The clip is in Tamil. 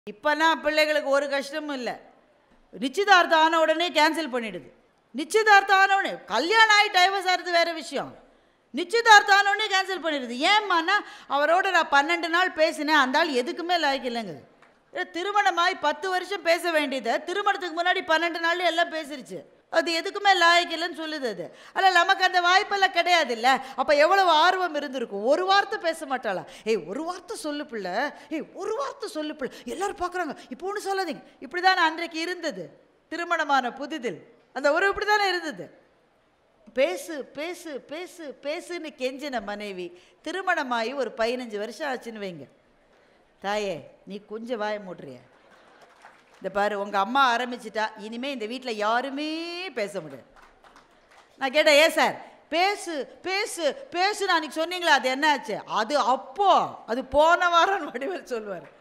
இப்போனா பிள்ளைகளுக்கு ஒரு கஷ்டமும் இல்லை நிச்சயதார்த்தம் ஆன உடனே கேன்சல் பண்ணிடுது நிச்சயதார்த்தம் ஆன உடனே கல்யாணம் ஆகி டைவர்ஸ் ஆகிறது வேற விஷயம் நிச்சயதார்த்தம் ஆன உடனே கேன்சல் பண்ணிடுது ஏம்மாண்ணா அவரோட நான் பன்னெண்டு நாள் பேசினேன் அந்த ஆள் எதுக்குமே லாய்க்கு இல்லைங்க ஏ, திருமணமாகி பத்து வருஷம் பேச வேண்டியதை திருமணத்துக்கு முன்னாடி பன்னெண்டு நாள் எல்லாம் பேசிருச்சு அது எதுக்குமே லாய்க்கு இல்லைன்னு சொல்லுது அது ஆனால் நமக்கு அந்த வாய்ப்பெல்லாம் கிடையாது இல்லை அப்போ எவ்வளவு ஆர்வம் இருந்திருக்கும் ஒரு வார்த்தை பேச மாட்டாளா ஏய் ஒரு வார்த்தை சொல்லு பிள்ளை ஏய் ஒரு வார்த்தை சொல்லு பிள்ளை எல்லாரும் பார்க்குறாங்க இப்போ ஒன்று சொல்லாதீங்க இப்படி தானே அன்றைக்கு இருந்தது திருமணமான புதிதில் அந்த உறவு இப்படி தானே இருந்தது பேசு பேசு பேசு பேசுன்னு கெஞ்சின மனைவி திருமணமாகி ஒரு பதினஞ்சு வருஷம் ஆச்சுன்னு வைங்க தாயே நீ கொஞ்சம் வாய மூடுறிய இந்த பாரு உங்கள் அம்மா ஆரம்பிச்சிட்டா இனிமே இந்த வீட்டில் யாருமே பேச முடியாது நான் கேட்டேன் ஏன் சார் பேசு பேசு பேசுன்னு அன்னைக்கு சொன்னீங்களா அது என்ன ஆச்சு அது அப்போ அது போன வாரம் வடிவேல் சொல்லுவார்